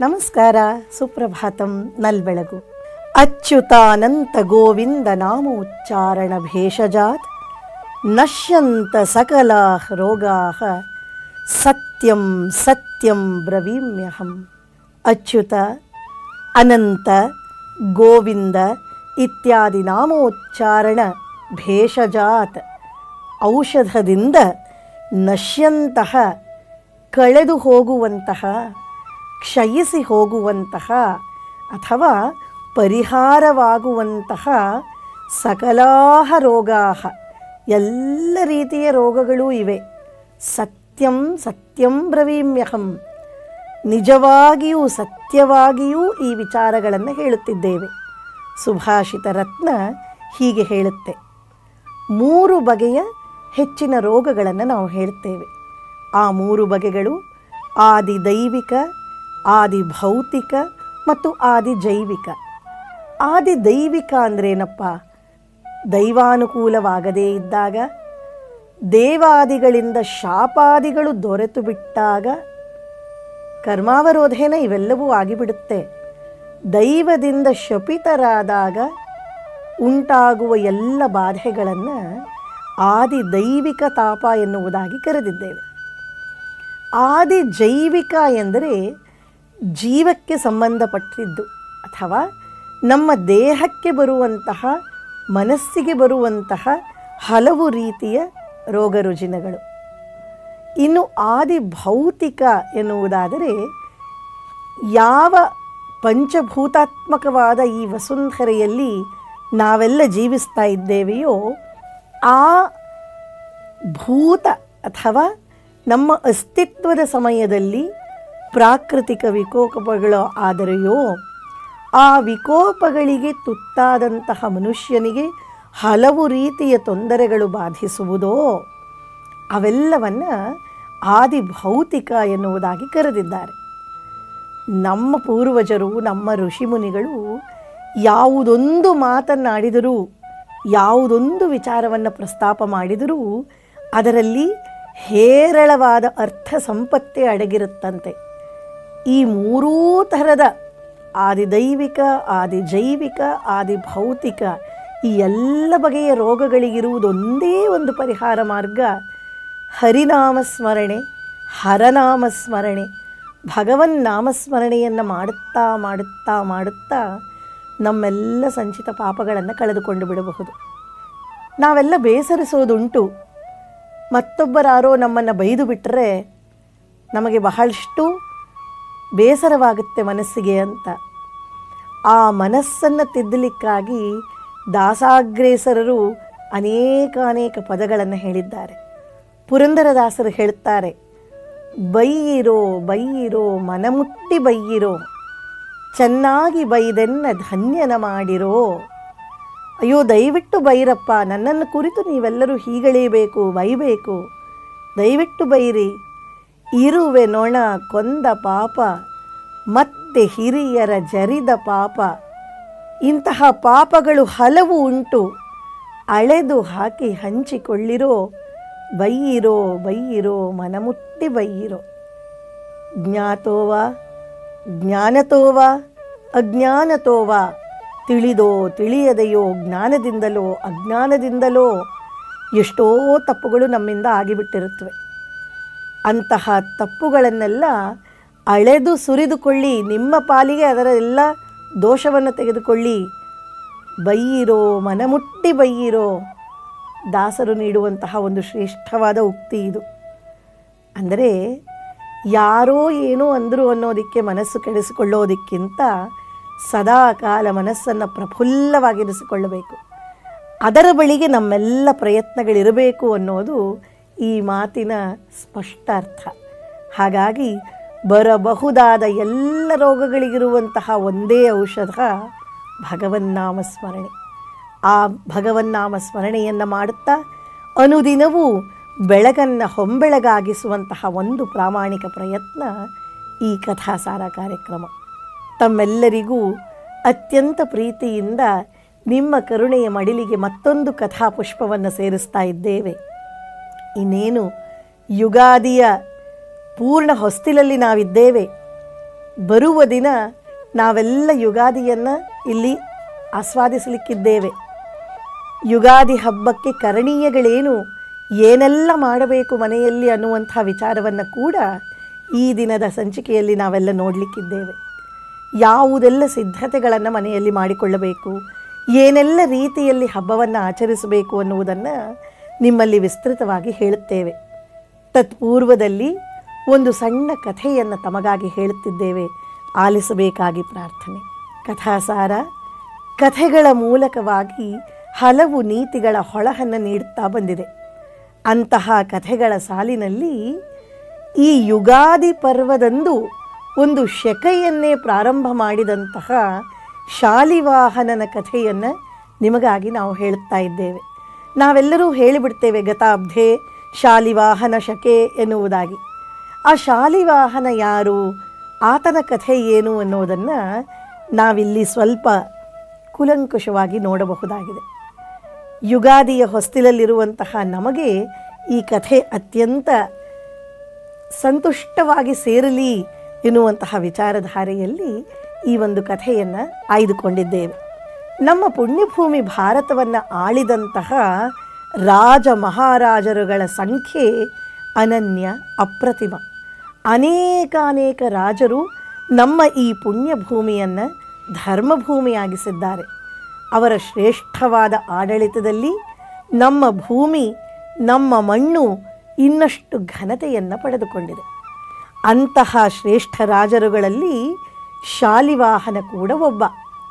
ನಮಸ್ಕಾರ ಸುಪ್ರಭಾತಂ ನಲ್ಬೆಳಗು ಅಚ್ಯುತಾನಂತ ಗೋವಿಂದ ನಾಮೋಚ್ಚಾರಣ ಭೇಷಜಾತ್ ನಶ್ಯಂತ ಸಕಲಾ ರೋಗಾ ಸತ್ಯಂ ಸತ್ಯಂ ಬ್ರವೀಮ್ಯಹಂ ಅಚ್ಯುತ ಅನಂತ ಗೋವಿಂದ ಇತ್ಯಾದಿ ನಾಮೋಚ್ಚಾರಣ ಭೇಷಜಾತ್ ಔಷಧದಿಂದ ನಶ್ಯಂತಹ ಕಳೆದು ಹೋಗುವಂತಹ ಕ್ಷಯಿಸಿ ಹೋಗುವಂತಹ ಅಥವಾ ಪರಿಹಾರವಾಗುವಂತಹ ಸಕಲಾಹ ರೋಗಾ ಎಲ್ಲ ರೀತಿಯ ರೋಗಗಳೂ ಇವೆ ಸತ್ಯಂ ಸತ್ಯಂ ಬ್ರವೀಮ್ಯಹಂ ನಿಜವಾಗಿಯೂ ಸತ್ಯವಾಗಿಯೂ ಈ ವಿಚಾರಗಳನ್ನು ಹೇಳುತ್ತಿದ್ದೇವೆ ಸುಭಾಷಿತ ರತ್ನ ಹೀಗೆ ಹೇಳುತ್ತೆ ಮೂರು ಬಗೆಯ ಹೆಚ್ಚಿನ ರೋಗಗಳನ್ನು ನಾವು ಹೇಳ್ತೇವೆ ಆ ಮೂರು ಬಗೆಗಳು ಆದಿ ದೈವಿಕ ಆದಿ ಭೌತಿಕ ಮತ್ತು ಆದಿ ಜೈವಿಕ ಆದಿ ದೈವಿಕ ಅಂದ್ರೇನಪ್ಪ ದೈವಾನುಕೂಲವಾಗದೇ ಇದ್ದಾಗ ದೇವಾದಿಗಳಿಂದ ಶಾಪಾದಿಗಳು ದೊರೆತು ಬಿಟ್ಟಾಗ ಕರ್ಮಾವರೋಧೇನ ಇವೆಲ್ಲವೂ ಆಗಿಬಿಡುತ್ತೆ ದೈವದಿಂದ ಶಪಿತರಾದಾಗ ಉಂಟಾಗುವ ಎಲ್ಲ ಬಾಧೆಗಳನ್ನು ಆದಿ ದೈವಿಕ ತಾಪ ಎನ್ನುವುದಾಗಿ ಕರೆದಿದ್ದೇವೆ ಆದಿ ಜೈವಿಕ ಎಂದರೆ ಜೀವಕ್ಕೆ ಸಂಬಂಧಪಟ್ಟಿದ್ದು ಅಥವಾ ನಮ್ಮ ದೇಹಕ್ಕೆ ಬರುವಂತಹ ಮನಸ್ಸಿಗೆ ಬರುವಂತಹ ಹಲವು ರೀತಿಯ ರೋಗ ರುಜಿನಗಳು ಇನ್ನು ಆದಿ ಭೌತಿಕ ಎನ್ನುವುದಾದರೆ ಯಾವ ಪಂಚಭೂತಾತ್ಮಕವಾದ ಈ ವಸುಂಧರೆಯಲ್ಲಿ ನಾವೆಲ್ಲ ಜೀವಿಸ್ತಾ ಇದ್ದೇವೆಯೋ ಆ ಭೂತ ಅಥವಾ ನಮ್ಮ ಅಸ್ತಿತ್ವದ ಸಮಯದಲ್ಲಿ ಪ್ರಾಕೃತಿಕ ವಿಕೋಪಗಳು ಆದರೆಯೋ ಆ ವಿಕೋಪಗಳಿಗೆ ತುತ್ತಾದಂತಹ ಮನುಷ್ಯನಿಗೆ ಹಲವು ರೀತಿಯ ತೊಂದರೆಗಳು ಬಾಧಿಸುವುದೋ ಅವೆಲ್ಲವನ್ನು ಆದಿ ಭೌತಿಕ ಎನ್ನುವುದಾಗಿ ಕರೆದಿದ್ದಾರೆ ನಮ್ಮ ಪೂರ್ವಜರು ನಮ್ಮ ಋಷಿಮುನಿಗಳು ಯಾವುದೊಂದು ಮಾತನ್ನಾಡಿದರೂ ಯಾವುದೊಂದು ವಿಚಾರವನ್ನು ಪ್ರಸ್ತಾಪ ಮಾಡಿದರೂ ಅದರಲ್ಲಿ ಹೇರಳವಾದ ಅರ್ಥ ಸಂಪತ್ತೇ ಅಡಗಿರುತ್ತಂತೆ ಈ ಮೂರೂ ಥರದ ಆದಿ ದೈವಿಕ ಆದಿ ಜೈವಿಕ ಆದಿ ಭೌತಿಕ ಈ ಎಲ್ಲ ಬಗೆಯ ರೋಗಗಳಿಗಿರುವುದೊಂದೇ ಒಂದು ಪರಿಹಾರ ಮಾರ್ಗ ಹರಿನಾಮ ಸ್ಮರಣೆ ಹರನಾಮ ಸ್ಮರಣೆ ಭಗವನ್ ನಾಮಸ್ಮರಣೆಯನ್ನು ಮಾಡುತ್ತಾ ಮಾಡುತ್ತಾ ಮಾಡುತ್ತಾ ನಮ್ಮೆಲ್ಲ ಸಂಚಿತ ಪಾಪಗಳನ್ನು ಕಳೆದುಕೊಂಡು ಬಿಡಬಹುದು ನಾವೆಲ್ಲ ಬೇಸರಿಸೋದುಂಟು ಮತ್ತೊಬ್ಬರಾರೋ ನಮ್ಮನ್ನು ಬೈದು ಬಿಟ್ಟರೆ ನಮಗೆ ಬಹಳಷ್ಟು ಬೇಸರವಾಗುತ್ತೆ ಮನಸ್ಸಿಗೆ ಅಂತ ಆ ಮನಸ್ಸನ್ನು ತಿದ್ದಲಿಕ್ಕಾಗಿ ದಾಸಾಗ್ರೇಸರರು ಅನೇಕ ಅನೇಕ ಪದಗಳನ್ನು ಹೇಳಿದ್ದಾರೆ ಪುರಂದರದಾಸರು ಹೇಳುತ್ತಾರೆ ಬೈಯಿರೋ ಬೈಯಿರೋ ಮನಮುಟ್ಟಿ ಬೈಯಿರೋ ಚೆನ್ನಾಗಿ ಬೈದೆನ್ನ ಧನ್ಯನ ಮಾಡಿರೋ ಅಯ್ಯೋ ದಯವಿಟ್ಟು ಬೈರಪ್ಪ ನನ್ನನ್ನು ಕುರಿತು ನೀವೆಲ್ಲರೂ ಹೀಗಳೆಯಬೇಕು ಬೈಬೇಕು ದಯವಿಟ್ಟು ಬೈರಿ ಇರುವೆ ನೊಣ ಕೊಂದ ಪಾಪ ಮತ್ತೆ ಹಿರಿಯರ ಜರಿದ ಪಾಪ ಇಂತಹ ಪಾಪಗಳು ಹಲವು ಉಂಟು ಅಳೆದು ಹಾಕಿ ಹಂಚಿಕೊಳ್ಳಿರೋ ಬೈಯಿರೋ ಬೈಯಿರೋ ಮನಮುಟ್ಟಿ ಬೈಯಿರೋ ಜ್ಞಾತೋವ ಜ್ಞಾನತೋವ ಅಜ್ಞಾನತೋವ ತಿಳಿದೋ ತಿಳಿಯದೆಯೋ ಜ್ಞಾನದಿಂದಲೋ ಅಜ್ಞಾನದಿಂದಲೋ ಎಷ್ಟೋ ತಪ್ಪುಗಳು ನಮ್ಮಿಂದ ಆಗಿಬಿಟ್ಟಿರುತ್ತವೆ ಅಂತಹ ತಪ್ಪುಗಳನ್ನೆಲ್ಲ ಅಳೆದು ಸುರಿದುಕೊಳ್ಳಿ ನಿಮ್ಮ ಪಾಲಿಗೆ ಅದರ ಎಲ್ಲ ದೋಷವನ್ನು ತೆಗೆದುಕೊಳ್ಳಿ ಬೈಯಿರೋ ಮನಮುಟ್ಟಿ ಬೈಯಿರೋ ದಾಸರು ನೀಡುವಂತಹ ಒಂದು ಶ್ರೇಷ್ಠವಾದ ಉಕ್ತಿ ಇದು ಅಂದರೆ ಯಾರೋ ಏನೋ ಅಂದರು ಅನ್ನೋದಕ್ಕೆ ಮನಸ್ಸು ಕೆಡಿಸಿಕೊಳ್ಳೋದಕ್ಕಿಂತ ಸದಾ ಕಾಲ ಮನಸ್ಸನ್ನು ಪ್ರಫುಲ್ಲವಾಗಿರಿಸಿಕೊಳ್ಳಬೇಕು ಅದರ ಬಳಿಗೆ ನಮ್ಮೆಲ್ಲ ಪ್ರಯತ್ನಗಳಿರಬೇಕು ಅನ್ನೋದು ಈ ಮಾತಿನ ಸ್ಪಷ್ಟ ಅರ್ಥ ಹಾಗಾಗಿ ಬರಬಹುದಾದ ಎಲ್ಲ ರೋಗಗಳಿಗಿರುವಂತಹ ಒಂದೇ ಔಷಧ ಭಗವನ್ನಾಮ ಸ್ಮರಣೆ ಆ ಭಗವನ್ನಾಮ ಸ್ಮರಣೆಯನ್ನು ಮಾಡುತ್ತಾ ಅನುದಿನವೂ ಬೆಳಗನ್ನು ಹೊಂಬೆಳಗಾಗಿಸುವಂತಹ ಒಂದು ಪ್ರಾಮಾಣಿಕ ಪ್ರಯತ್ನ ಈ ಕಥಾಸಾರ ಕಾರ್ಯಕ್ರಮ ತಮ್ಮೆಲ್ಲರಿಗೂ ಅತ್ಯಂತ ಪ್ರೀತಿಯಿಂದ ನಿಮ್ಮ ಕರುಣೆಯ ಮಡಿಲಿಗೆ ಮತ್ತೊಂದು ಕಥಾಪುಷ್ಪವನ್ನು ಸೇರಿಸ್ತಾ ಇದ್ದೇವೆ ಇನ್ನೇನು ಯುಗಾದಿಯ ಪೂರ್ಣ ಹೊಸ್ತಿಲಲ್ಲಿ ನಾವಿದ್ದೇವೆ ಬರುವ ದಿನ ನಾವೆಲ್ಲ ಯುಗಾದಿಯನ್ನು ಇಲ್ಲಿ ಆಸ್ವಾದಿಸಲಿಕ್ಕಿದ್ದೇವೆ ಯುಗಾದಿ ಹಬ್ಬಕ್ಕೆ ಕರಣೀಯಗಳೇನು ಏನೆಲ್ಲ ಮಾಡಬೇಕು ಮನೆಯಲ್ಲಿ ಅನ್ನುವಂಥ ವಿಚಾರವನ್ನು ಕೂಡ ಈ ದಿನದ ಸಂಚಿಕೆಯಲ್ಲಿ ನಾವೆಲ್ಲ ನೋಡಲಿಕ್ಕಿದ್ದೇವೆ ಯಾವುದೆಲ್ಲ ಸಿದ್ಧತೆಗಳನ್ನು ಮನೆಯಲ್ಲಿ ಮಾಡಿಕೊಳ್ಳಬೇಕು ಏನೆಲ್ಲ ರೀತಿಯಲ್ಲಿ ಹಬ್ಬವನ್ನು ಆಚರಿಸಬೇಕು ಅನ್ನುವುದನ್ನು ನಿಮ್ಮಲ್ಲಿ ವಿಸ್ತೃತವಾಗಿ ಹೇಳುತ್ತೇವೆ ತತ್ಪೂರ್ವದಲ್ಲಿ ಒಂದು ಸಣ್ಣ ಕಥೆಯನ್ನು ತಮಗಾಗಿ ಹೇಳುತ್ತಿದ್ದೇವೆ ಆಲಿಸಬೇಕಾಗಿ ಪ್ರಾರ್ಥನೆ ಕಥಾಸಾರ ಕಥೆಗಳ ಮೂಲಕವಾಗಿ ಹಲವು ನೀತಿಗಳ ಹೊಳಹನ್ನು ನೀಡುತ್ತಾ ಬಂದಿದೆ ಅಂತಹ ಕಥೆಗಳ ಸಾಲಿನಲ್ಲಿ ಈ ಯುಗಾದಿ ಪರ್ವದಂದು ಒಂದು ಶಕೆಯನ್ನೇ ಪ್ರಾರಂಭ ಮಾಡಿದಂತಹ ಶಾಲಿವಾಹನನ ಕಥೆಯನ್ನು ನಿಮಗಾಗಿ ನಾವು ಹೇಳುತ್ತಾ ಇದ್ದೇವೆ ನಾವೆಲ್ಲರೂ ಹೇಳಿಬಿಡ್ತೇವೆ ಗತಾಬ್ಧೆ ಶಾಲಿವಾಹನ ಶಕೆ ಎನ್ನುವುದಾಗಿ ಆ ಶಾಲಿವಾಹನ ಯಾರು ಆತನ ಕಥೆ ಏನು ಅನ್ನೋದನ್ನು ನಾವಿಲ್ಲಿ ಸ್ವಲ್ಪ ಕುಲಂಕುಷವಾಗಿ ನೋಡಬಹುದಾಗಿದೆ ಯುಗಾದಿಯ ಹೊಸ್ತಿಲಲ್ಲಿರುವಂತಹ ನಮಗೆ ಈ ಕಥೆ ಅತ್ಯಂತ ಸಂತುಷ್ಟವಾಗಿ ಸೇರಲಿ ಎನ್ನುವಂತಹ ವಿಚಾರಧಾರೆಯಲ್ಲಿ ಈ ಒಂದು ಕಥೆಯನ್ನು ಆಯ್ದುಕೊಂಡಿದ್ದೇವೆ ನಮ್ಮ ಪುಣ್ಯಭೂಮಿ ಭಾರತವನ್ನು ಆಳಿದಂತಹ ರಾಜ ಮಹಾರಾಜರುಗಳ ಸಂಖ್ಯೆ ಅನನ್ಯ ಅಪ್ರತಿಮ ಅನೇಕಾನೇಕ ರಾಜರು ನಮ್ಮ ಈ ಪುಣ್ಯಭೂಮಿಯನ್ನು ಧರ್ಮಭೂಮಿಯಾಗಿಸಿದ್ದಾರೆ ಅವರ ಶ್ರೇಷ್ಠವಾದ ಆಡಳಿತದಲ್ಲಿ ನಮ್ಮ ಭೂಮಿ ನಮ್ಮ ಮಣ್ಣು ಇನ್ನಷ್ಟು ಘನತೆಯನ್ನು ಪಡೆದುಕೊಂಡಿದೆ ಅಂತಹ ಶ್ರೇಷ್ಠ ರಾಜರುಗಳಲ್ಲಿ ಶಾಲಿವಾಹನ ಕೂಡ ಒಬ್ಬ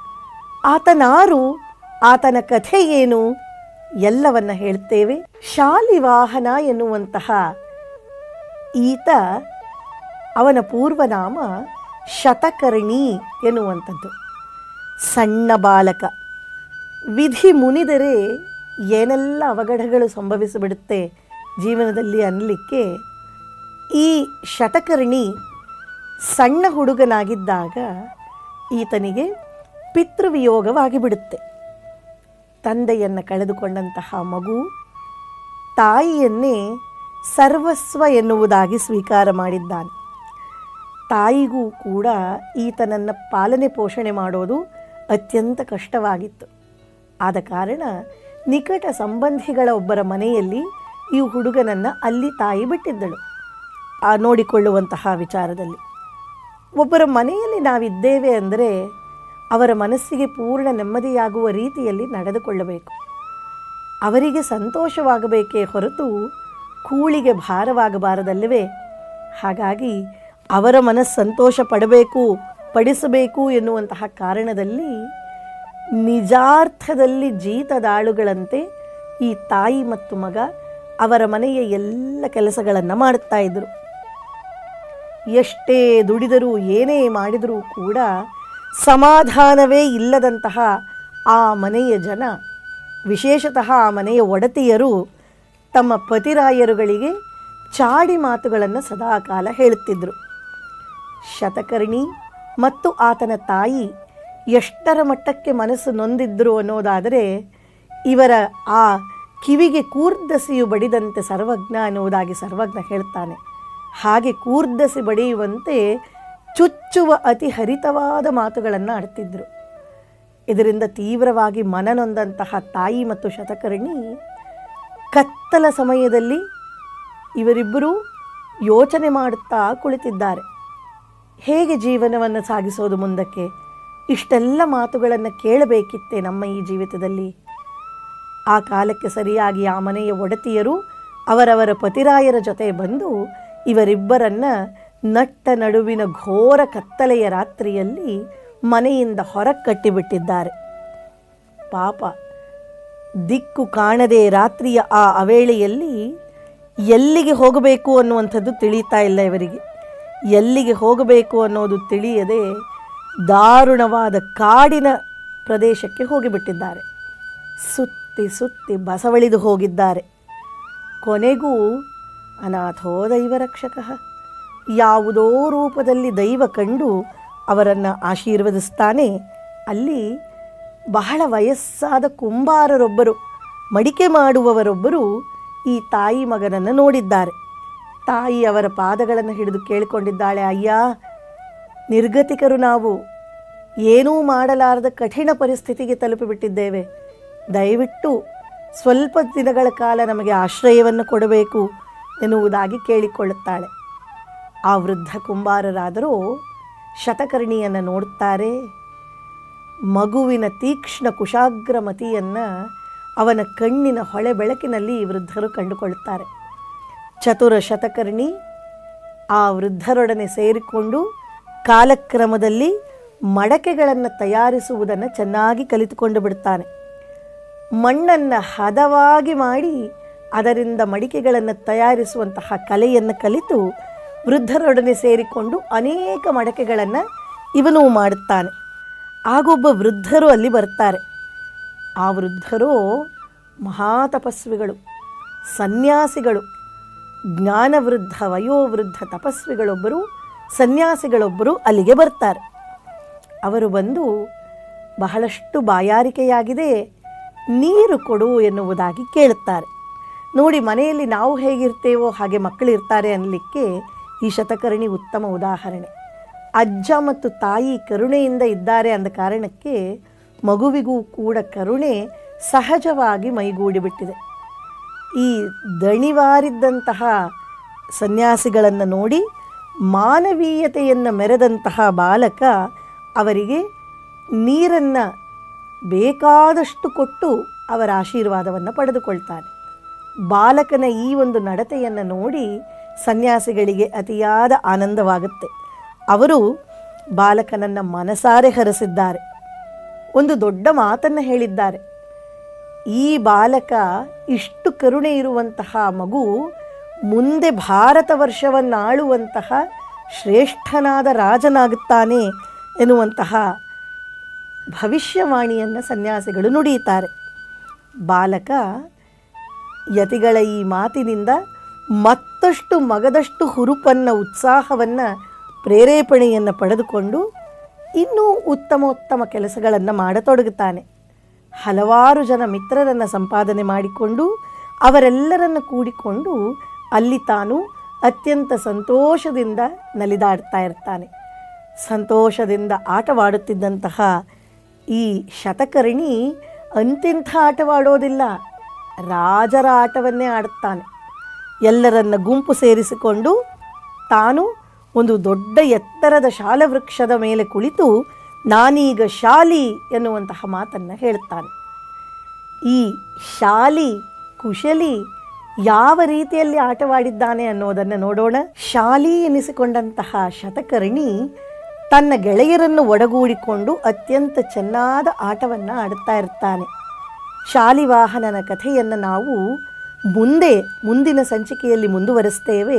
ಆತನಾರು ಆತನ ಕಥೆ ಏನು ಎಲ್ಲವನ್ನ ಹೇಳ್ತೇವೆ ಶಾಲಿವಾಹನ ಎನ್ನುವಂತಹ ಈತ ಅವನ ಪೂರ್ವನಾಮ ಶತಕರ್ಣಿ ಎನ್ನುವಂಥದ್ದು ಸಣ್ಣ ಬಾಲಕ ವಿಧಿ ಮುನಿದರೆ ಏನೆಲ್ಲ ಅವಘಡಗಳು ಸಂಭವಿಸಿಬಿಡುತ್ತೆ ಜೀವನದಲ್ಲಿ ಅನ್ನಲಿಕ್ಕೆ ಈ ಶತಕರ್ಣಿ ಸಣ್ಣ ಹುಡುಗನಾಗಿದ್ದಾಗ ಈತನಿಗೆ ಪಿತೃವಿಯೋಗವಾಗಿ ಬಿಡುತ್ತೆ ತಂದೆಯನ್ನು ಕಳೆದುಕೊಂಡಂತಹ ಮಗು ತಾಯಿಯನ್ನೇ ಸರ್ವಸ್ವ ಎನ್ನುವುದಾಗಿ ಸ್ವೀಕಾರ ಮಾಡಿದ್ದಾನೆ ತಾಯಿಗೂ ಕೂಡ ಈತನನ್ನು ಪಾಲನೆ ಪೋಷಣೆ ಮಾಡೋದು ಅತ್ಯಂತ ಕಷ್ಟವಾಗಿತ್ತು ಆದ ಕಾರಣ ನಿಕಟ ಸಂಬಂಧಿಗಳ ಒಬ್ಬರ ಮನೆಯಲ್ಲಿ ಈ ಹುಡುಗನನ್ನು ಅಲ್ಲಿ ತಾಯಿ ಬಿಟ್ಟಿದ್ದಳು ಆ ನೋಡಿಕೊಳ್ಳುವಂತಹ ವಿಚಾರದಲ್ಲಿ ಒಬ್ಬರ ಮನೆಯಲ್ಲಿ ನಾವಿದ್ದೇವೆ ಅಂದರೆ ಅವರ ಮನಸ್ಸಿಗೆ ಪೂರ್ಣ ನೆಮ್ಮದಿಯಾಗುವ ರೀತಿಯಲ್ಲಿ ನಡೆದುಕೊಳ್ಳಬೇಕು ಅವರಿಗೆ ಸಂತೋಷವಾಗಬೇಕೇ ಹೊರತು ಕೂಳಿಗೆ ಭಾರವಾಗಬಾರದಲ್ಲವೇ ಹಾಗಾಗಿ ಅವರ ಮನಸ್ಸು ಸಂತೋಷ ಪಡಬೇಕು ಪಡಿಸಬೇಕು ಎನ್ನುವಂತಹ ಕಾರಣದಲ್ಲಿ ನಿಜಾರ್ಥದಲ್ಲಿ ಜೀತದಾಳುಗಳಂತೆ ಈ ತಾಯಿ ಮತ್ತು ಮಗ ಅವರ ಮನೆಯ ಎಲ್ಲ ಕೆಲಸಗಳನ್ನು ಮಾಡುತ್ತಾ ಇದ್ದರು ಎಷ್ಟೇ ದುಡಿದರೂ ಏನೇ ಮಾಡಿದರೂ ಕೂಡ ಸಮಾಧಾನವೇ ಇಲ್ಲದಂತಹ ಆ ಮನೆಯ ಜನ ವಿಶೇಷತಃ ಆ ಮನೆಯ ಒಡತಿಯರು ತಮ್ಮ ಪತಿರಾಯರುಗಳಿಗೆ ಚಾಡಿ ಮಾತುಗಳನ್ನು ಸದಾಕಾಲ ಹೇಳುತ್ತಿದ್ದರು ಶತಕರ್ಣಿ ಮತ್ತು ಆತನ ತಾಯಿ ಎಷ್ಟರ ಮಟ್ಟಕ್ಕೆ ಮನಸ್ಸು ನೊಂದಿದ್ರು ಅನ್ನೋದಾದರೆ ಇವರ ಆ ಕಿವಿಗೆ ಕೂರ್ದಸಿಯು ಬಡಿದಂತೆ ಸರ್ವಜ್ಞ ಅನ್ನುವುದಾಗಿ ಸರ್ವಜ್ಞ ಹೇಳ್ತಾನೆ ಹಾಗೆ ಕೂರ್ದಸಿ ಬಡಿಯುವಂತೆ ಚುಚ್ಚುವ ಅತಿ ಹರಿತವಾದ ಮಾತುಗಳನ್ನು ಆಡ್ತಿದ್ರು ಇದರಿಂದ ತೀವ್ರವಾಗಿ ಮನನೊಂದಂತಹ ತಾಯಿ ಮತ್ತು ಶತಕರ್ಣಿ ಕತ್ತಲ ಸಮಯದಲ್ಲಿ ಇವರಿಬ್ಬರೂ ಯೋಚನೆ ಮಾಡುತ್ತಾ ಕುಳಿತಿದ್ದಾರೆ ಹೇಗೆ ಜೀವನವನ್ನು ಸಾಗಿಸೋದು ಮುಂದಕ್ಕೆ ಇಷ್ಟೆಲ್ಲ ಮಾತುಗಳನ್ನು ಕೇಳಬೇಕಿತ್ತೆ ನಮ್ಮ ಈ ಜೀವಿತದಲ್ಲಿ ಆ ಕಾಲಕ್ಕೆ ಸರಿಯಾಗಿ ಆ ಮನೆಯ ಒಡತಿಯರು ಅವರವರ ಪತಿರಾಯರ ಜೊತೆ ಬಂದು ಇವರಿಬ್ಬರನ್ನ ನಟ್ಟ ನಡುವಿನ ಘೋರ ಕತ್ತಲೆಯ ರಾತ್ರಿಯಲ್ಲಿ ಮನೆಯಿಂದ ಹೊರಗೆ ಕಟ್ಟಿಬಿಟ್ಟಿದ್ದಾರೆ ಪಾಪ ದಿಕ್ಕು ಕಾಣದೆ ರಾತ್ರಿಯ ಆ ಅವೇಳೆಯಲ್ಲಿ ಎಲ್ಲಿಗೆ ಹೋಗಬೇಕು ಅನ್ನುವಂಥದ್ದು ತಿಳಿತಾ ಇಲ್ಲ ಇವರಿಗೆ ಎಲ್ಲಿಗೆ ಹೋಗಬೇಕು ಅನ್ನೋದು ತಿಳಿಯದೆ ದಾರುಣವಾದ ಕಾಡಿನ ಪ್ರದೇಶಕ್ಕೆ ಹೋಗಿಬಿಟ್ಟಿದ್ದಾರೆ ಸುತ್ತಿ ಸುತ್ತಿ ಬಸವಳಿದು ಹೋಗಿದ್ದಾರೆ ಕೊನೆಗೂ ಅನಾಥೋ ದೈವ ರಕ್ಷಕ ಯಾವುದೋ ರೂಪದಲ್ಲಿ ದೈವ ಕಂಡು ಅವರನ್ನು ಆಶೀರ್ವದಿಸ್ತಾನೆ ಅಲ್ಲಿ ಬಹಳ ವಯಸ್ಸಾದ ಕುಂಬಾರರೊಬ್ಬರು ಮಡಿಕೆ ಮಾಡುವವರೊಬ್ಬರು ಈ ತಾಯಿ ಮಗನನ್ನು ನೋಡಿದ್ದಾರೆ ತಾಯಿ ಅವರ ಪಾದಗಳನ್ನು ಹಿಡಿದು ಕೇಳಿಕೊಂಡಿದ್ದಾಳೆ ಅಯ್ಯ ನಿರ್ಗತಿಕರು ನಾವು ಏನೂ ಮಾಡಲಾರದ ಕಠಿಣ ಪರಿಸ್ಥಿತಿಗೆ ತಲುಪಿಬಿಟ್ಟಿದ್ದೇವೆ ದಯವಿಟ್ಟು ಸ್ವಲ್ಪ ದಿನಗಳ ಕಾಲ ನಮಗೆ ಆಶ್ರಯವನ್ನು ಕೊಡಬೇಕು ಎನ್ನುವುದಾಗಿ ಕೇಳಿಕೊಳ್ಳುತ್ತಾಳೆ ಆ ವೃದ್ಧ ಕುಂಬಾರರಾದರೂ ಶತಕರ್ಣಿಯನ್ನು ನೋಡುತ್ತಾರೆ ಮಗುವಿನ ತೀಕ್ಷ್ಣ ಕುಶಾಗ್ರಮತಿಯನ್ನು ಅವನ ಕಣ್ಣಿನ ಹೊಳೆ ಬೆಳಕಿನಲ್ಲಿ ಈ ವೃದ್ಧರು ಕಂಡುಕೊಳ್ಳುತ್ತಾರೆ ಚತುರ ಶತಕರ್ಣಿ ಆ ವೃದ್ಧರೊಡನೆ ಸೇರಿಕೊಂಡು ಕಾಲಕ್ರಮದಲ್ಲಿ ಮಡಕೆಗಳನ್ನು ತಯಾರಿಸುವುದನ್ನು ಚೆನ್ನಾಗಿ ಕಲಿತುಕೊಂಡು ಬಿಡ್ತಾನೆ ಮಣ್ಣನ್ನು ಹದವಾಗಿ ಮಾಡಿ ಅದರಿಂದ ಮಡಿಕೆಗಳನ್ನು ತಯಾರಿಸುವಂತಹ ಕಲೆಯನ್ನು ಕಲಿತು ವೃದ್ಧರೊಡನೆ ಸೇರಿಕೊಂಡು ಅನೇಕ ಮಡಕೆಗಳನ್ನು ಇವನು ಮಾಡುತ್ತಾನೆ ಆಗೊಬ್ಬ ವೃದ್ಧರು ಅಲ್ಲಿ ಬರ್ತಾರೆ ಆ ವೃದ್ಧರು ಮಹಾತಪಸ್ವಿಗಳು ಸನ್ಯಾಸಿಗಳು ಜ್ಞಾನವೃದ್ಧ ವಯೋವೃದ್ಧ ತಪಸ್ವಿಗಳೊಬ್ಬರು ಸನ್ಯಾಸಿಗಳೊಬ್ಬರು ಅಲ್ಲಿಗೆ ಬರ್ತಾರೆ ಅವರು ಬಂದು ಬಹಳಷ್ಟು ಬಾಯಾರಿಕೆಯಾಗಿದೆ ನೀರು ಕೊಡು ಎನ್ನುವುದಾಗಿ ಕೇಳುತ್ತಾರೆ ನೋಡಿ ಮನೆಯಲ್ಲಿ ನಾವು ಹೇಗಿರ್ತೇವೋ ಹಾಗೆ ಮಕ್ಕಳು ಇರ್ತಾರೆ ಅನ್ನಲಿಕ್ಕೆ ಈ ಶತಕರ್ಣಿ ಉತ್ತಮ ಉದಾಹರಣೆ ಅಜ್ಜ ಮತ್ತು ತಾಯಿ ಕರುಣೆಯಿಂದ ಇದ್ದಾರೆ ಅಂದ ಕಾರಣಕ್ಕೆ ಮಗುವಿಗೂ ಕೂಡ ಕರುಣೆ ಸಹಜವಾಗಿ ಮೈಗೂಡಿಬಿಟ್ಟಿದೆ ಈ ದಣಿವಾರಿದ್ದಂತಹ ಸನ್ಯಾಸಿಗಳನ್ನು ನೋಡಿ ಮಾನವೀಯತೆಯನ್ನು ಮೆರೆದಂತಹ ಬಾಲಕ ಅವರಿಗೆ ನೀರನ್ನು ಬೇಕಾದಷ್ಟು ಕೊಟ್ಟು ಅವರ ಆಶೀರ್ವಾದವನ್ನು ಪಡೆದುಕೊಳ್ತಾನೆ ಬಾಲಕನ ಈ ಒಂದು ನಡತೆಯನ್ನು ನೋಡಿ ಸನ್ಯಾಸಿಗಳಿಗೆ ಅತಿಯಾದ ಆನಂದವಾಗುತ್ತೆ ಅವರು ಬಾಲಕನನ್ನು ಮನಸಾರೆ ಹರಸಿದ್ದಾರೆ ಒಂದು ದೊಡ್ಡ ಮಾತನ್ನು ಹೇಳಿದ್ದಾರೆ ಈ ಬಾಲಕ ಇಷ್ಟು ಕರುಣೆ ಇರುವಂತಹ ಮಗು ಮುಂದೆ ಭಾರತ ವರ್ಷವನ್ನಾಳುವಂತಹ ಶ್ರೇಷ್ಠನಾದ ರಾಜನಾಗುತ್ತಾನೆ ಎನ್ನುವಂತಹ ಭವಿಷ್ಯವಾಣಿಯನ್ನು ಸನ್ಯಾಸಿಗಳು ನುಡಿಯುತ್ತಾರೆ ಬಾಲಕ ಯತಿಗಳ ಈ ಮಾತಿನಿಂದ ಮತ್ತಷ್ಟು ಮಗದಷ್ಟು ಹುರುಪನ್ನು ಉತ್ಸಾಹವನ್ನು ಪ್ರೇರೇಪಣೆಯನ್ನು ಪಡೆದುಕೊಂಡು ಇನ್ನೂ ಉತ್ತಮೋತ್ತಮ ಕೆಲಸಗಳನ್ನು ಮಾಡತೊಡಗುತ್ತಾನೆ ಹಲವಾರು ಜನ ಮಿತ್ರರನ್ನು ಸಂಪಾದನೆ ಮಾಡಿಕೊಂಡು ಅವರೆಲ್ಲರನ್ನು ಕೂಡಿಕೊಂಡು ಅಲ್ಲಿ ತಾನು ಅತ್ಯಂತ ಸಂತೋಷದಿಂದ ನಲಿದಾಡ್ತಾ ಇರ್ತಾನೆ ಸಂತೋಷದಿಂದ ಆಟವಾಡುತ್ತಿದ್ದಂತಹ ಈ ಶತಕರ್ಣಿ ಅಂತಿಂಥ ಆಟವಾಡೋದಿಲ್ಲ ರಾಜರ ಆಟವನ್ನೇ ಆಡುತ್ತಾನೆ ಎಲ್ಲರನ್ನ ಗುಂಪು ಸೇರಿಸಿಕೊಂಡು ತಾನು ಒಂದು ದೊಡ್ಡ ಎತ್ತರದ ಶಾಲವೃಕ್ಷದ ಮೇಲೆ ಕುಳಿತು ನಾನೀಗ ಶಾಲಿ ಎನ್ನುವಂತಹ ಮಾತನ್ನು ಹೇಳುತ್ತಾನೆ ಈ ಶಾಲಿ ಕುಶಲಿ ಯಾವ ರೀತಿಯಲ್ಲಿ ಆಟವಾಡಿದ್ದಾನೆ ಅನ್ನೋದನ್ನು ನೋಡೋಣ ಶಾಲಿ ಎನಿಸಿಕೊಂಡಂತಹ ಶತಕರ್ಣಿ ತನ್ನ ಗೆಳೆಯರನ್ನು ಒಡಗೂಡಿಕೊಂಡು ಅತ್ಯಂತ ಚೆನ್ನಾದ ಆಟವನ್ನು ಆಡುತ್ತಾ ಇರ್ತಾನೆ ಶಾಲಿವಾಹನನ ಕಥೆಯನ್ನು ನಾವು ಮುಂದೆ ಮುಂದಿನ ಸಂಚಿಕೆಯಲ್ಲಿ ಮುಂದುವರಿಸ್ತೇವೆ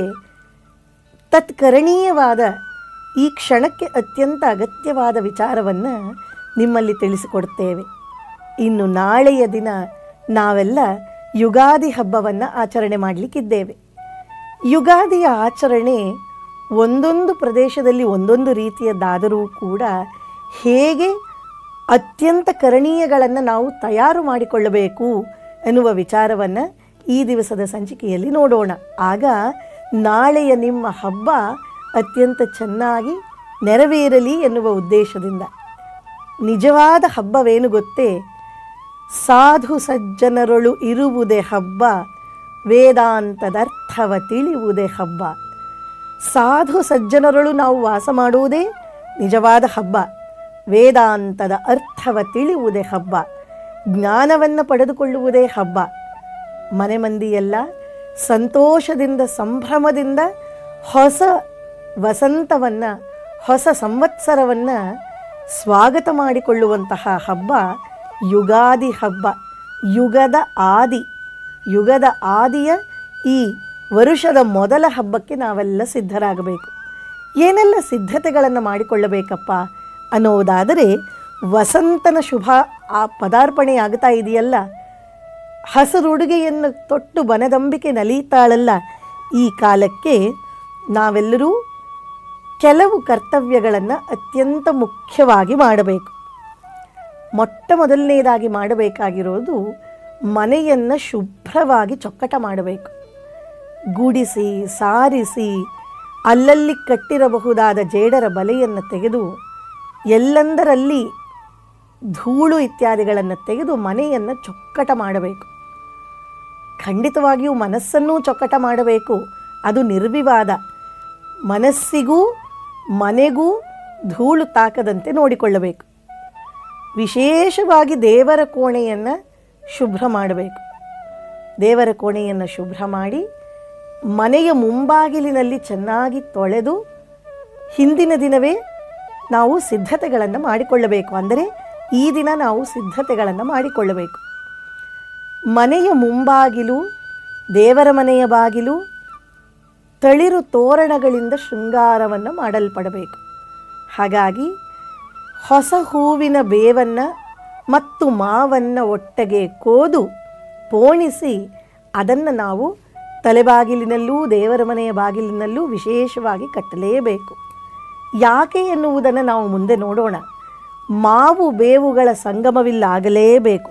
ತತ್ಕರಣೀಯವಾದ ಈ ಕ್ಷಣಕ್ಕೆ ಅತ್ಯಂತ ಅಗತ್ಯವಾದ ವಿಚಾರವನ್ನು ನಿಮ್ಮಲ್ಲಿ ತಿಳಿಸಿಕೊಡ್ತೇವೆ ಇನ್ನು ನಾಳೆಯ ದಿನ ನಾವೆಲ್ಲ ಯುಗಾದಿ ಹಬ್ಬವನ್ನು ಆಚರಣೆ ಮಾಡಲಿಕ್ಕಿದ್ದೇವೆ ಯುಗಾದಿಯ ಆಚರಣೆ ಒಂದೊಂದು ಪ್ರದೇಶದಲ್ಲಿ ಒಂದೊಂದು ರೀತಿಯದ್ದಾದರೂ ಕೂಡ ಹೇಗೆ ಅತ್ಯಂತ ಕರಣೀಯಗಳನ್ನು ನಾವು ತಯಾರು ಮಾಡಿಕೊಳ್ಳಬೇಕು ಎನ್ನುವ ವಿಚಾರವನ್ನು ಈ ದಿವಸದ ಸಂಚಿಕೆಯಲ್ಲಿ ನೋಡೋಣ ಆಗ ನಾಳೆಯ ನಿಮ್ಮ ಹಬ್ಬ ಅತ್ಯಂತ ಚೆನ್ನಾಗಿ ನೆರವೇರಲಿ ಎನ್ನುವ ಉದ್ದೇಶದಿಂದ ನಿಜವಾದ ಹಬ್ಬವೇನು ಗೊತ್ತೇ ಸಾಧು ಸಜ್ಜನರೊಳು ಇರುವುದೇ ಹಬ್ಬ ವೇದಾಂತದರ್ಥವ ತಿಳಿಯುವುದೇ ಹಬ್ಬ ಸಾಧು ಸಜ್ಜನರೊಳು ನಾವು ವಾಸ ಮಾಡುವುದೇ ನಿಜವಾದ ಹಬ್ಬ ವೇದಾಂತದ ಅರ್ಥವ ತಿಳಿಯುವುದೇ ಹಬ್ಬ ಜ್ಞಾನವನ್ನು ಪಡೆದುಕೊಳ್ಳುವುದೇ ಹಬ್ಬ ಮನೆ ಮಂದಿಯೆಲ್ಲ ಸಂತೋಷದಿಂದ ಸಂಭ್ರಮದಿಂದ ಹೊಸ ವಸಂತವನ್ನು ಹೊಸ ಸಂವತ್ಸರವನ್ನು ಸ್ವಾಗತ ಮಾಡಿಕೊಳ್ಳುವಂತಹ ಹಬ್ಬ ಯುಗಾದಿ ಹಬ್ಬ ಯುಗದ ಆದಿ ಯುಗದ ಆದಿಯ ಈ ವರುಷದ ಮೊದಲ ಹಬ್ಬಕ್ಕೆ ನಾವೆಲ್ಲ ಸಿದ್ಧರಾಗಬೇಕು ಏನೆಲ್ಲ ಸಿದ್ಧತೆಗಳನ್ನು ಮಾಡಿಕೊಳ್ಳಬೇಕಪ್ಪ ಅನ್ನೋದಾದರೆ ವಸಂತನ ಶುಭ ಆ ಪದಾರ್ಪಣೆ ಆಗ್ತಾ ಇದೆಯಲ್ಲ ಹಸರುಡುಗೆಯನ್ನು ತೊಟ್ಟು ಬನದಂಬಿಕೆ ನಲೀತಾಳಲ್ಲ ಈ ಕಾಲಕ್ಕೆ ನಾವೆಲ್ಲರೂ ಕೆಲವು ಕರ್ತವ್ಯಗಳನ್ನು ಅತ್ಯಂತ ಮುಖ್ಯವಾಗಿ ಮಾಡಬೇಕು ಮೊಟ್ಟ ಮೊದಲನೇದಾಗಿ ಮಾಡಬೇಕಾಗಿರೋದು ಮನೆಯನ್ನು ಶುಭ್ರವಾಗಿ ಚೊಕ್ಕಟ ಮಾಡಬೇಕು ಗುಡಿಸಿ ಸಾರಿಸಿ ಅಲ್ಲಲ್ಲಿ ಕಟ್ಟಿರಬಹುದಾದ ಜೇಡರ ಬಲೆಯನ್ನು ತೆಗೆದು ಎಲ್ಲಂದರಲ್ಲಿ ಧೂಳು ಇತ್ಯಾದಿಗಳನ್ನು ತೆಗೆದು ಮನೆಯನ್ನು ಚೊಕ್ಕಟ ಮಾಡಬೇಕು ಖಂಡಿತವಾಗಿಯೂ ಮನಸ್ಸನ್ನೂ ಚೊಕ್ಕಟ ಮಾಡಬೇಕು ಅದು ನಿರ್ವಿವಾದ ಮನಸ್ಸಿಗೂ ಮನೆಗೂ ಧೂಳು ತಾಕದಂತೆ ನೋಡಿಕೊಳ್ಳಬೇಕು ವಿಶೇಷವಾಗಿ ದೇವರ ಕೋಣೆಯನ್ನು ಶುಭ್ರ ಮಾಡಬೇಕು ದೇವರ ಕೋಣೆಯನ್ನು ಶುಭ್ರ ಮಾಡಿ ಮನೆಯ ಮುಂಬಾಗಿಲಿನಲ್ಲಿ ಚೆನ್ನಾಗಿ ತೊಳೆದು ಹಿಂದಿನ ದಿನವೇ ನಾವು ಸಿದ್ಧತೆಗಳನ್ನು ಮಾಡಿಕೊಳ್ಳಬೇಕು ಅಂದರೆ ಈ ದಿನ ನಾವು ಸಿದ್ಧತೆಗಳನ್ನು ಮಾಡಿಕೊಳ್ಳಬೇಕು ಮನೆಯ ಮುಂಬಾಗಿಲು ದೇವರ ಮನೆಯ ಬಾಗಿಲು ತಳಿರು ತೋರಣಗಳಿಂದ ಶೃಂಗಾರವನ್ನು ಮಾಡಲ್ಪಡಬೇಕು ಹಾಗಾಗಿ ಹೊಸ ಹೂವಿನ ಬೇವನ್ನು ಮತ್ತು ಮಾವನ್ನು ಒಟ್ಟಿಗೆ ಕೋದು ಪೋಣಿಸಿ ಅದನ್ನು ನಾವು ತಲೆಬಾಗಿಲಿನಲ್ಲೂ ದೇವರ ಮನೆಯ ಬಾಗಿಲಿನಲ್ಲೂ ವಿಶೇಷವಾಗಿ ಕಟ್ಟಲೇಬೇಕು ಯಾಕೆ ಎನ್ನುವುದನ್ನು ನಾವು ಮುಂದೆ ನೋಡೋಣ ಮಾವು ಬೇವುಗಳ ಸಂಗಮವಿಲ್ಲಾಗಲೇಬೇಕು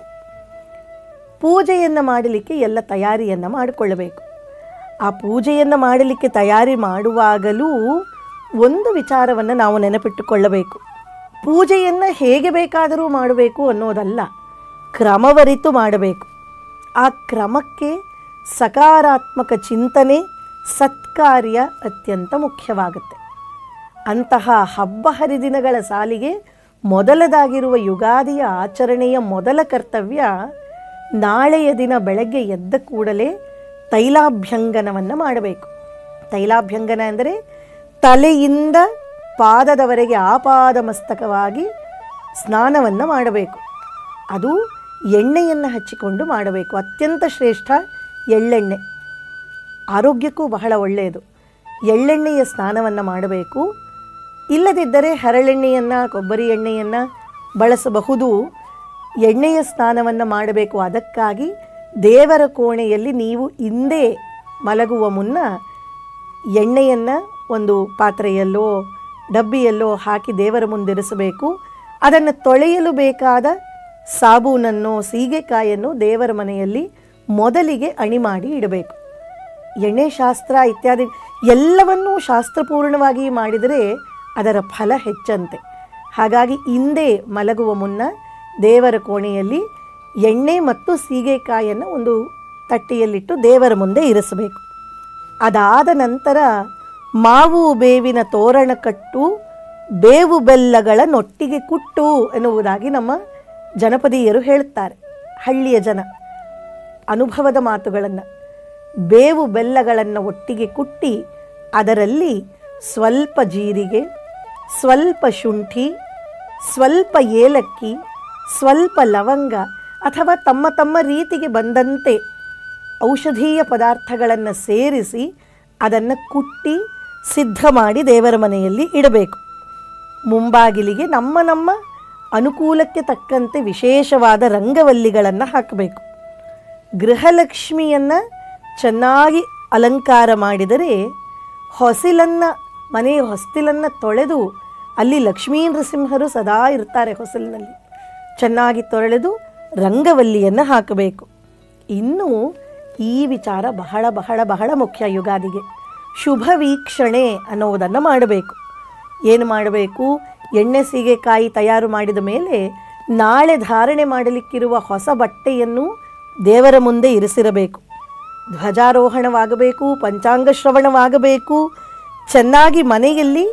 ಪೂಜೆಯನ್ನು ಮಾಡಲಿಕ್ಕೆ ಎಲ್ಲ ತಯಾರಿಯನ್ನು ಮಾಡಿಕೊಳ್ಳಬೇಕು ಆ ಪೂಜೆಯನ್ನು ಮಾಡಲಿಕ್ಕೆ ತಯಾರಿ ಮಾಡುವಾಗಲೂ ಒಂದು ವಿಚಾರವನ್ನು ನಾವು ನೆನಪಿಟ್ಟುಕೊಳ್ಳಬೇಕು ಪೂಜೆಯನ್ನು ಹೇಗೆ ಬೇಕಾದರೂ ಮಾಡಬೇಕು ಅನ್ನೋದಲ್ಲ ಕ್ರಮವರಿತು ಮಾಡಬೇಕು ಆ ಕ್ರಮಕ್ಕೆ ಸಕಾರಾತ್ಮಕ ಚಿಂತನೆ ಸತ್ಕಾರ್ಯ ಅತ್ಯಂತ ಮುಖ್ಯವಾಗುತ್ತೆ ಅಂತಹ ಹಬ್ಬ ಹರಿದಿನಗಳ ಸಾಲಿಗೆ ಮೊದಲದಾಗಿರುವ ಯುಗಾದಿಯ ಆಚರಣೆಯ ಮೊದಲ ಕರ್ತವ್ಯ ನಾಳೆಯ ದಿನ ಬೆಳಗ್ಗೆ ಎದ್ದ ಕೂಡಲೇ ತೈಲಾಭ್ಯಂಗನವನ್ನು ಮಾಡಬೇಕು ತೈಲಾಭ್ಯಂಗನ ಅಂದರೆ ತಲೆಯಿಂದ ಪಾದದವರೆಗೆ ಆಪಾದ ಮಸ್ತಕವಾಗಿ ಸ್ನಾನವನ್ನು ಮಾಡಬೇಕು ಅದು ಎಣ್ಣೆಯನ್ನು ಹಚ್ಚಿಕೊಂಡು ಮಾಡಬೇಕು ಅತ್ಯಂತ ಶ್ರೇಷ್ಠ ಎಳ್ಳೆಣ್ಣೆ ಆರೋಗ್ಯಕ್ಕೂ ಬಹಳ ಒಳ್ಳೆಯದು ಎಳ್ಳೆಣ್ಣೆಯ ಸ್ನಾನವನ್ನು ಮಾಡಬೇಕು ಇಲ್ಲದಿದ್ದರೆ ಹರಳೆಣ್ಣೆಯನ್ನು ಕೊಬ್ಬರಿ ಎಣ್ಣೆಯನ್ನು ಬಳಸಬಹುದು ಎಣ್ಣೆಯ ಸ್ನಾನವನ್ನು ಮಾಡಬೇಕು ಅದಕ್ಕಾಗಿ ದೇವರ ಕೋಣೆಯಲ್ಲಿ ನೀವು ಹಿಂದೆ ಮಲಗುವ ಮುನ್ನ ಎಣ್ಣೆಯನ್ನು ಒಂದು ಪಾತ್ರೆಯಲ್ಲೋ ಡಬ್ಬಿಯಲ್ಲೋ ಹಾಕಿ ದೇವರ ಮುಂದಿರಿಸಬೇಕು ಅದನ್ನು ತೊಳೆಯಲು ಬೇಕಾದ ಸಾಬೂನನ್ನು ಸೀಗೆಕಾಯನ್ನು ದೇವರ ಮನೆಯಲ್ಲಿ ಮೊದಲಿಗೆ ಅಣಿ ಮಾಡಿ ಇಡಬೇಕು ಎಣ್ಣೆ ಶಾಸ್ತ್ರ ಇತ್ಯಾದಿ ಎಲ್ಲವನ್ನೂ ಶಾಸ್ತ್ರಪೂರ್ಣವಾಗಿ ಮಾಡಿದರೆ ಅದರ ಫಲ ಹೆಚ್ಚಂತೆ ಹಾಗಾಗಿ ಹಿಂದೆ ಮಲಗುವ ಮುನ್ನ ದೇವರ ಕೋಣೆಯಲ್ಲಿ ಎಣ್ಣೆ ಮತ್ತು ಸೀಗೆಕಾಯನ್ನು ಒಂದು ತಟ್ಟೆಯಲ್ಲಿಟ್ಟು ದೇವರ ಮುಂದೆ ಇರಿಸಬೇಕು ಅದಾದ ನಂತರ ಮಾವು ಬೇವಿನ ತೋರಣ ಕಟ್ಟು ಬೇವು ಬೆಲ್ಲಗಳನ್ನೊಟ್ಟಿಗೆ ಕುಟ್ಟು ಎನ್ನುವುದಾಗಿ ನಮ್ಮ ಜನಪದೀಯರು ಹೇಳುತ್ತಾರೆ ಹಳ್ಳಿಯ ಜನ ಅನುಭವದ ಮಾತುಗಳನ್ನು ಬೇವು ಬೆಲ್ಲಗಳನ್ನು ಒಟ್ಟಿಗೆ ಕುಟ್ಟಿ ಅದರಲ್ಲಿ ಸ್ವಲ್ಪ ಜೀರಿಗೆ ಸ್ವಲ್ಪ ಶುಂಠಿ ಸ್ವಲ್ಪ ಏಲಕ್ಕಿ ಸ್ವಲ್ಪ ಲವಂಗ ಅಥವಾ ತಮ್ಮ ತಮ್ಮ ರೀತಿಗೆ ಬಂದಂತೆ ಔಷಧೀಯ ಪದಾರ್ಥಗಳನ್ನು ಸೇರಿಸಿ ಅದನ್ನು ಕುಟ್ಟಿ ಸಿದ್ಧ ಮಾಡಿ ದೇವರ ಮನೆಯಲ್ಲಿ ಇಡಬೇಕು ಮುಂಬಾಗಿಲಿಗೆ ನಮ್ಮ ನಮ್ಮ ಅನುಕೂಲಕ್ಕೆ ತಕ್ಕಂತೆ ವಿಶೇಷವಾದ ರಂಗವಲ್ಲಿಗಳನ್ನು ಹಾಕಬೇಕು ಗೃಹಲಕ್ಷ್ಮಿಯನ್ನು ಚೆನ್ನಾಗಿ ಅಲಂಕಾರ ಮಾಡಿದರೆ ಹೊಸಿಲನ್ನು ಮನೆಯ ಹೊಸ್ತಿಲನ್ನು ತೊಳೆದು ಅಲ್ಲಿ ಲಕ್ಷ್ಮೀ ನರಸಿಂಹರು ಸದಾ ಇರ್ತಾರೆ ಹೊಸಲಿನಲ್ಲಿ ಚೆನ್ನಾಗಿ ತೊಳೆದು ರಂಗವಲ್ಲಿಯನ್ನು ಹಾಕಬೇಕು ಇನ್ನು ಈ ವಿಚಾರ ಬಹಳ ಬಹಳ ಬಹಳ ಮುಖ್ಯ ಯುಗಾದಿಗೆ ಶುಭ ವೀಕ್ಷಣೆ ಅನ್ನುವುದನ್ನು ಮಾಡಬೇಕು ಏನು ಮಾಡಬೇಕು ಎಣ್ಣೆ ಸೀಗೆಕಾಯಿ ತಯಾರು ಮಾಡಿದ ಮೇಲೆ ನಾಳೆ ಧಾರಣೆ ಮಾಡಲಿಕ್ಕಿರುವ ಹೊಸ ಬಟ್ಟೆಯನ್ನು ದೇವರ ಮುಂದೆ ಇರಿಸಿರಬೇಕು ಧ್ವಜಾರೋಹಣವಾಗಬೇಕು ಪಂಚಾಂಗ ಶ್ರವಣವಾಗಬೇಕು ಚೆನ್ನಾಗಿ ಮನೆಯಲ್ಲಿ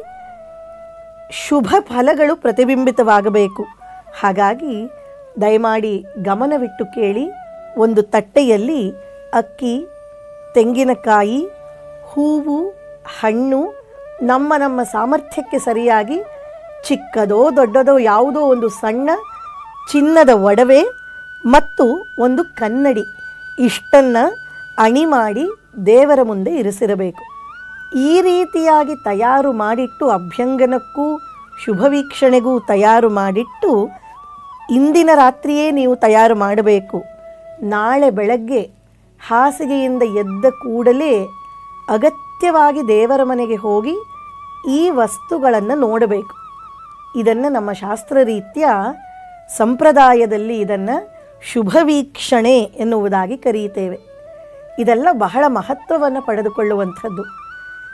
ಶುಭ ಫಲಗಳು ಪ್ರತಿಬಿಂಬಿತವಾಗಬೇಕು ಹಾಗಾಗಿ ದಯಮಾಡಿ ಗಮನವಿಟ್ಟು ಕೇಳಿ ಒಂದು ತಟ್ಟೆಯಲ್ಲಿ ಅಕ್ಕಿ ತೆಂಗಿನಕಾಯಿ ಹೂವು ಹಣ್ಣು ನಮ್ಮ ನಮ್ಮ ಸಾಮರ್ಥ್ಯಕ್ಕೆ ಸರಿಯಾಗಿ ಚಿಕ್ಕದೋ ದೊಡ್ಡದೋ ಯಾವುದೋ ಒಂದು ಸಣ್ಣ ಚಿನ್ನದ ಒಡವೆ ಮತ್ತು ಒಂದು ಕನ್ನಡಿ ಇಷ್ಟನ್ನು ಅಣಿ ಮಾಡಿ ದೇವರ ಮುಂದೆ ಇರಿಸಿರಬೇಕು ಈ ರೀತಿಯಾಗಿ ತಯಾರು ಮಾಡಿಟ್ಟು ಅಭ್ಯಂಗನಕ್ಕೂ ಶುಭ ವೀಕ್ಷಣೆಗೂ ತಯಾರು ಮಾಡಿಟ್ಟು ಇಂದಿನ ರಾತ್ರಿಯೇ ನೀವು ತಯಾರು ಮಾಡಬೇಕು ನಾಳೆ ಬೆಳಗ್ಗೆ ಹಾಸಿಗೆಯಿಂದ ಎದ್ದ ಕೂಡಲೇ ಅಗತ್ಯವಾಗಿ ದೇವರ ಮನೆಗೆ ಹೋಗಿ ಈ ವಸ್ತುಗಳನ್ನು ನೋಡಬೇಕು ಇದನ್ನು ನಮ್ಮ ಶಾಸ್ತ್ರ ರೀತ್ಯ ಸಂಪ್ರದಾಯದಲ್ಲಿ ಇದನ್ನು ಶುಭ ವೀಕ್ಷಣೆ ಎನ್ನುವುದಾಗಿ ಕರೆಯುತ್ತೇವೆ ಇದೆಲ್ಲ ಬಹಳ ಮಹತ್ವವನ್ನು ಪಡೆದುಕೊಳ್ಳುವಂಥದ್ದು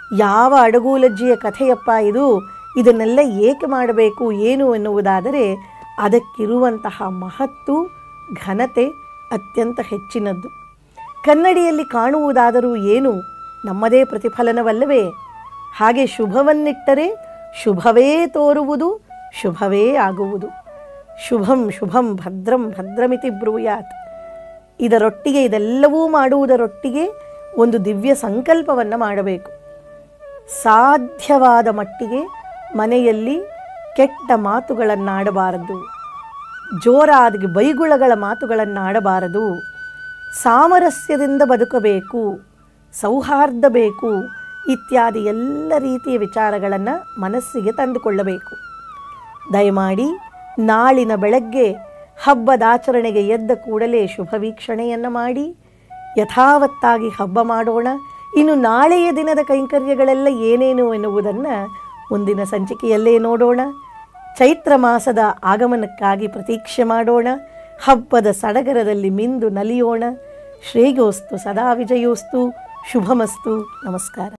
ಯಾವ ಅಡಗೂಲಜ್ಜಿಯ ಕಥೆಯಪ್ಪ ಇದು ಇದನ್ನೆಲ್ಲ ಏಕೆ ಮಾಡಬೇಕು ಏನು ಎನ್ನುವುದಾದರೆ ಅದಕ್ಕಿರುವಂತಹ ಮಹತ್ತು ಘನತೆ ಅತ್ಯಂತ ಹೆಚ್ಚಿನದ್ದು ಕನ್ನಡಿಯಲ್ಲಿ ಕಾಣುವುದಾದರೂ ಏನು ನಮ್ಮದೇ ಪ್ರತಿಫಲನವಲ್ಲವೇ ಹಾಗೆ ಶುಭವನ್ನಿಟ್ಟರೆ ಶುಭವೇ ತೋರುವುದು ಶುಭವೇ ಆಗುವುದು ಶುಭಂ ಶುಭಂ ಭದ್ರಂ ಭದ್ರಮಿತಿ ಬ್ರೂಯಾತ್ ಇದರೊಟ್ಟಿಗೆ ಇದೆಲ್ಲವೂ ಮಾಡುವುದರೊಟ್ಟಿಗೆ ಒಂದು ದಿವ್ಯ ಸಂಕಲ್ಪವನ್ನು ಮಾಡಬೇಕು ಸಾಧ್ಯವಾದ ಮಟ್ಟಿಗೆ ಮನೆಯಲ್ಲಿ ಕೆಟ್ಟ ಮಾತುಗಳನ್ನಾಡಬಾರದು ಜೋರಾದ ಬೈಗುಳಗಳ ಮಾತುಗಳನ್ನಾಡಬಾರದು ಸಾಮರಸ್ಯದಿಂದ ಬದುಕಬೇಕು ಸೌಹಾರ್ದ ಬೇಕು ಇತ್ಯಾದಿ ಎಲ್ಲ ರೀತಿಯ ವಿಚಾರಗಳನ್ನು ಮನಸ್ಸಿಗೆ ತಂದುಕೊಳ್ಳಬೇಕು ದಯಮಾಡಿ ನಾಳಿನ ಬೆಳಗ್ಗೆ ಹಬ್ಬದಾಚರಣೆಗೆ ಎದ್ದ ಕೂಡಲೇ ಶುಭ ವೀಕ್ಷಣೆಯನ್ನು ಮಾಡಿ ಯಥಾವತ್ತಾಗಿ ಹಬ್ಬ ಮಾಡೋಣ ಇನ್ನು ನಾಳೆಯ ದಿನದ ಕೈಂಕರ್ಯಗಳೆಲ್ಲ ಏನೇನು ಎನ್ನುವುದನ್ನು ಮುಂದಿನ ಸಂಚಿಕೆಯಲ್ಲೇ ನೋಡೋಣ ಚೈತ್ರ ಮಾಸದ ಆಗಮನಕ್ಕಾಗಿ ಪ್ರತೀಕ್ಷೆ ಮಾಡೋಣ ಹಬ್ಬದ ಸಡಗರದಲ್ಲಿ ಮಿಂದು ನಲಿಯೋಣ ಶ್ರೇಯೋಸ್ತು ಸದಾ ವಿಜಯೋಸ್ತು ಶುಭಮಸ್ತು ನಮಸ್ಕಾರ